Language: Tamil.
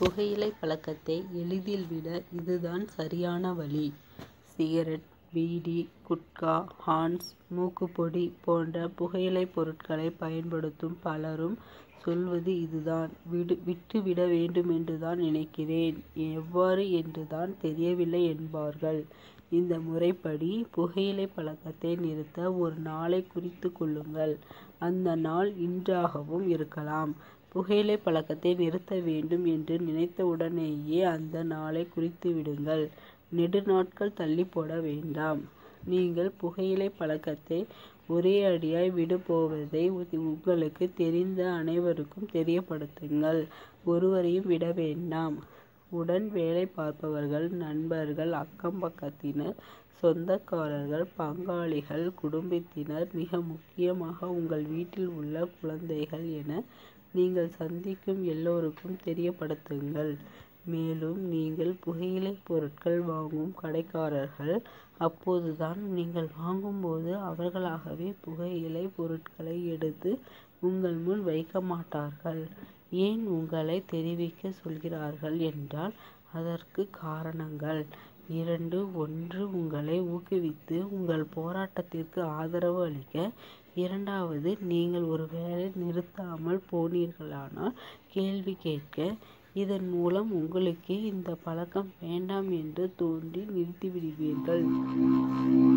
புகையிலை பழக்கத்தை எளிதில் விட இதுதான் சரியான வழி. சிகரெட், பீடி, குட்கா, ஹான்ஸ், மூக்குப்பொடி போன்ற புகையிலைப் பொருட்களை பயன்படுத்தும் பலரும் சொல்வது இதுதான். விட்டு விட வேண்டுமென்றுதான் நினைக்கிறேன். எவ்வாறு என்றுதான் தெரியவில்லை என்பார்கள். இந்த முறைப்படி புகையிலைப் பழக்கத்தை நிறுத்த ஒரு நாளைக் குறித்துக் கொள்ளுங்கள். அந்த நாள் இன்றாகவும் இருக்கலாம். புகையிலைப் பழக்கத்தை நிறுத்த வேண்டும் என்று நினைத்தவுடனேயே அந்த நாளைக் குறித்துவிடுங்கள். நெடுநாட்கள் தள்ளிப் போட வேண்டாம். நீங்கள் புகையிலைப் பழக்கத்தை ஒரேயடியாய் விடப்போவதை உங்களுக்குத் தெரிந்த அனைவருக்கும் தெரியப்படுத்துங்கள். ஒருவரையும் விட வேண்டாம். உடன் வேலை பார்ப்பவர்கள், நண்பர்கள், அக்கம் பக்கத்தினர், சொந்தக்காரர்கள், பங்காளிகள், குடும்பத்தினர், மிக முக்கியமாக உங்கள் வீட்டில் உள்ள குழந்தைகள் என நீங்கள் சந்திக்கும் எல்லோருக்கும் தெரியப்படுத்துங்கள். மேலும் நீங்கள் புகையிலைப் பொருட்கள் வாங்கும் கடைக்காரர்கள் அப்போதுதான் நீங்கள் வாங்கும்போது அவர்களாகவே புகையிலைப் பொருட்களை எடுத்து உங்கள் முன் வைக்க மாட்டார்கள். ஏன் உங்களைத் தெரிவிக்கச் சொல்கிறார்கள் என்றால் அதற்குக் காரணங்கள் இரண்டு ஒன்று உங்களை ஊக்குவித்து உங்கள் போராட்டத்திற்கு ஆதரவு அளிக்க. இரண்டாவது நீங்கள் ஒருவேளை நிறுத்தாமல் போனீர்களானால் கேள்வி கேட்க. இதன் மூலம் உங்களுக்கே இந்தப் பழக்கம் வேண்டாம் என்று தோன்றி நிறுத்திவிடுவீர்கள்.